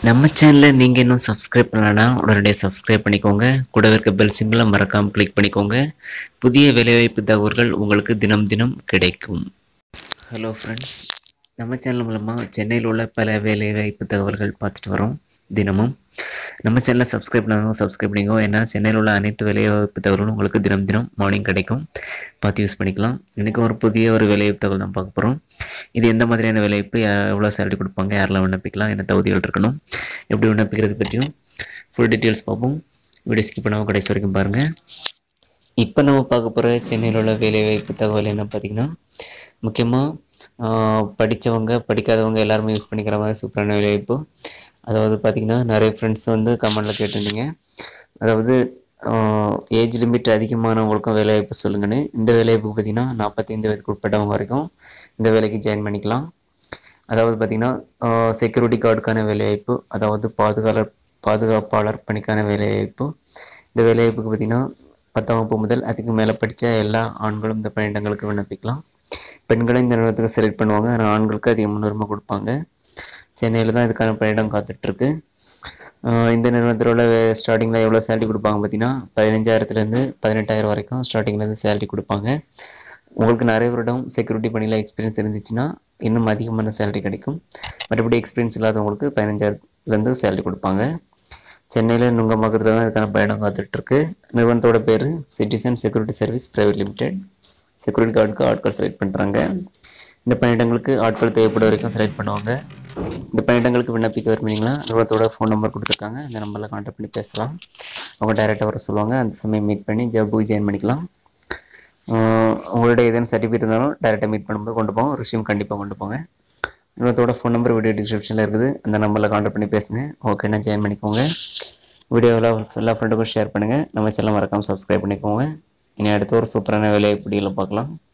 நம்ம சேனலில் நீங்கள் இன்னும் சப்ஸ்கிரைப் பண்ணலன்னா உடனடியாக சப்ஸ்கிரைப் பண்ணிக்கோங்க கூடவே இருக்க பெல் சிம்பிளை மறக்காமல் கிளிக் பண்ணிக்கோங்க புதிய வேலைவாய்ப்பு தகவல்கள் உங்களுக்கு தினம் தினம் கிடைக்கும் ஹலோ ஃப்ரெண்ட்ஸ் நம்ம சேனல் மூலமாக சென்னையில் உள்ள பல வேலைவாய்ப்பு தகவல்கள் பார்த்துட்டு வரோம் தினமும் நம்ம சேனலை சப்ஸ்கிரைப் பண்ணாங்க சப்ஸ்கிரைப் பண்ணிக்கோ ஏன்னா சென்னையில் உள்ள அனைத்து வேலைவாய்ப்பு தகவலும் உங்களுக்கு தினம் தினம் மார்னிங் கிடைக்கும் பார்த்து யூஸ் பண்ணிக்கலாம் இன்றைக்கி ஒரு புதிய ஒரு வேலைவாய்ப்பு தகவல் தான் பார்க்க போகிறோம் இது எந்த மாதிரியான வேலைவாய்ப்பு யா- எவ்வளோ சேலரி கொடுப்பாங்க யாரெல்லாம் விண்ணப்பிக்கலாம் என்ன தகுதிகள் இருக்கணும் எப்படி விண்ணப்பிக்கிறது பற்றியும் ஃபுல் டீட்டெயில்ஸ் பார்ப்போம் வீடியோ ஸ்கிப் பண்ணாமல் கடைசி வரைக்கும் பாருங்கள் இப்போ நம்ம பார்க்க போகிற சென்னையில் உள்ள வேலைவாய்ப்பு தகவல் என்ன பார்த்தீங்கன்னா முக்கியமாக படித்தவங்க படிக்காதவங்க எல்லாருமே யூஸ் பண்ணிக்கிற மாதிரி சூப்பரான வேலைவாய்ப்பு அதாவது பார்த்திங்கன்னா நிறைய ஃப்ரெண்ட்ஸ் வந்து கமெண்டில் கேட்டிருந்தீங்க அதாவது ஏஜ் லிமிட் அதிகமானவங்களுக்கும் வேலைவாய்ப்பு சொல்லுங்கன்னு இந்த வேலைவாய்ப்பு பார்த்திங்கன்னா நாற்பத்தைந்து வயதுக்கு உட்பட்டவங்க வரைக்கும் இந்த வேலைக்கு ஜாயின் பண்ணிக்கலாம் அதாவது பார்த்திங்கன்னா செக்யூரிட்டி கார்டுக்கான வேலைவாய்ப்பு அதாவது பாதுகாவலர் பாதுகாப்பாளர் பணிக்கான வேலைவாய்ப்பு இந்த வேலைவாய்ப்புக்கு பார்த்திங்கன்னா பத்தாம் வகுப்பு முதல் அதுக்கு மேலே படித்த எல்லா ஆண்களும் இந்த பணியிடங்களுக்கு விண்ணப்பிக்கலாம் பெண்களை இந்த நிறுவனத்துக்கு செலக்ட் பண்ணுவாங்க ஆனால் ஆண்களுக்கு அதிக முன்னுரிமை கொடுப்பாங்க சென்னையில் தான் இதுக்கான பணியிடம் காத்துட்ருக்கு இந்த நிறுவனத்தோட ஸ்டார்டிங்கில் எவ்வளோ சேலரி கொடுப்பாங்க பார்த்தீங்கன்னா பதினஞ்சாயிரத்துலேருந்து பதினெட்டாயிரம் வரைக்கும் ஸ்டார்டிங்லேருந்து சேலரி கொடுப்பாங்க உங்களுக்கு நிறைய வருடம் செக்யூரிட்டி பணியில் எக்ஸ்பீரியன்ஸ் இருந்துச்சுன்னா இன்னும் அதிகமான சேலரி கிடைக்கும் மற்றபடி எக்ஸ்பீரியன்ஸ் இல்லாதவங்களுக்கு பதினஞ்சாயிரத்துலேருந்து சேலரி கொடுப்பாங்க சென்னையில் நுங்கம்பாக்கத்தில் தான் இதுக்கான பயணம் காத்துட்ருக்கு நிறுவனத்தோட பேர் citizen security service private limited security கார்டுக்கு ஆட்கள் செலக்ட் பண்ணுறாங்க இந்த பணியிடங்களுக்கு ஆட்கள் தேவைப்பட வரைக்கும் செலக்ட் பண்ணுவாங்க இந்த பணியிடங்களுக்கு விண்ணப்பிக்க விரும்புனீங்கன்னா நிறுவனத்தோட ஃபோன் நம்பர் கொடுத்துருக்காங்க அந்த நம்பரில் கான்டாக்ட் பண்ணி பேசலாம் அவங்க டைரெக்டாக வர சொல்லுவாங்க அந்த சமயம் மீட் பண்ணி ஜாபுக்கு ஜாயின் பண்ணிக்கலாம் ஆஹ் உங்களோட ஏதேனும் சர்டிஃபிகேட் இருந்தாலும் டைரெக்டாக மீட் பண்ணும்போது கொண்டு போங்க ரிஷ்யூம் கண்டிப்பாக கொண்டு போங்க நிறுவனத்தோட ஃபோன் நம்பர் வீடியோ டிஸ்கிரிப்ஷனில் இருக்குது அந்த நம்பரில் கான்டாக்ட் பண்ணி பேசுங்க ஓகேன்னா ஜாயின் பண்ணிக்கோங்க வீடியோவில் எல்லா ஃப்ரெண்டுக்கும் ஷேர் பண்ணுங்கள் நம்ம சேனல் மறக்காமல் சப்ஸ்கிரைப் பண்ணிக்கோங்க இனி அடுத்த ஒரு சூப்பரான வேலையை வீடியோவில் பார்க்கலாம்